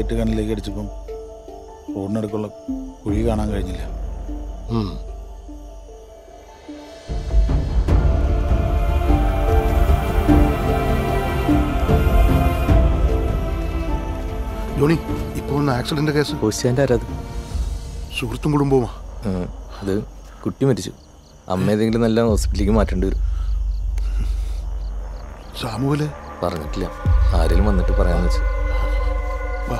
Light കണ്ണിലേക്ക് അടിച്ചപ്പം റോഡിനടുക്കുള്ള കുഴി കാണാൻ കഴിഞ്ഞില്ല ഉം. ജോണി ഇപ്പൊ ഒന്ന് ആക്സിഡന്റ് കേസ് ഹുസൈൻ്റെ ആരാത് സുഹൃത്തും കുടുംബവുമാ ഉം. അത് കുട്ടി മരിച്ചു അമ്മ ഏതെങ്കിലും നല്ല ഹോസ്പിറ്റലിലേക്ക് മാറ്റേണ്ടി വരും സാമുവല് പറഞ്ഞിട്ടില്ല ആരെങ്കിലും വന്നിട്ട് പറയാന്ന് വെച്ചു വാ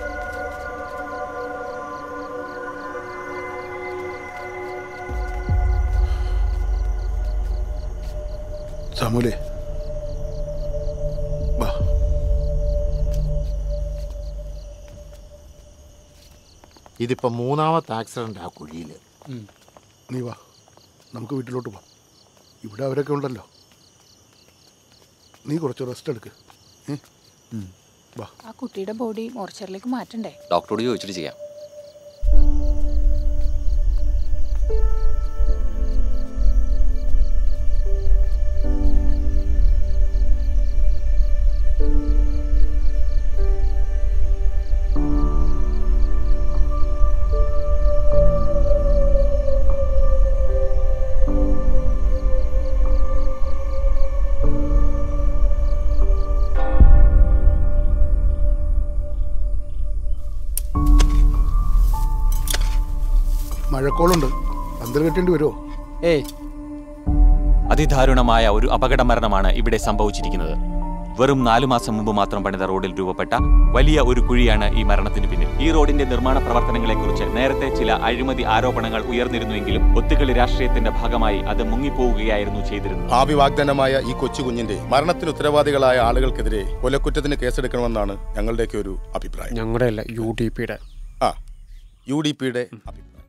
സാമുവലേ വാ ഇതിപ്പോ മൂന്നാമത്തെ ആക്സിഡന്റ് ആ കുഴിയിൽ നീ വാ നമുക്ക് വീട്ടിലോട്ട് പോവാം ഇവിടെ അവരൊക്കെ ഉണ്ടല്ലോ നീ കുറച്ച് റെസ്റ്റ് എടുക്ക് ഏ? വാ ആ കുട്ടിയുടെ ബോഡി മോർച്ചറിലേക്ക് മാറ്റണ്ടേ ഡോക്ടറോട് ചോദിച്ചിട്ട് ചെയ്യാം മഴക്കോളുണ്ട് പന്തൽ കെട്ടേണ്ടി വരുമോ ഏയ് അതിദാരുണമായ ഒരു അപകട മരണമാണ് ഇവിടെ സംഭവിച്ചിരിക്കുന്നത് വെറും നാലു മാസം മുമ്പ് മാത്രം പണിത റോഡിൽ രൂപപ്പെട്ട വലിയ ഒരു കുഴിയാണ് ഈ മരണത്തിന് പിന്നിൽ ഈ റോഡിന്റെ നിർമ്മാണ പ്രവർത്തനങ്ങളെക്കുറിച്ച് നേരത്തെ ചില അഴിമതി ആരോപണങ്ങൾ ഉയർന്നിരുന്നുവെങ്കിലും ഒത്തുകളി രാഷ്ട്രീയത്തിന്റെ ഭാഗമായി അത് മുങ്ങിപ്പോവുകയായിരുന്നു ചെയ്തിരുന്നത് ഭാവി വാഗ്ദാനമായ ഈ കൊച്ചു കുഞ്ഞിന്റെ മരണത്തിന് ഉത്തരവാദികളായ ആളുകൾക്കെതിരെ കൊലക്കുറ്റത്തിന് കേസെടുക്കണമെന്നാണ് ഞങ്ങളുടെയൊക്കെ ഒരു അഭിപ്രായം ഞങ്ങളുടെ അല്ല യു ഡി പിയുടെ ആ യു ഡി പിയുടെ അഭിപ്രായം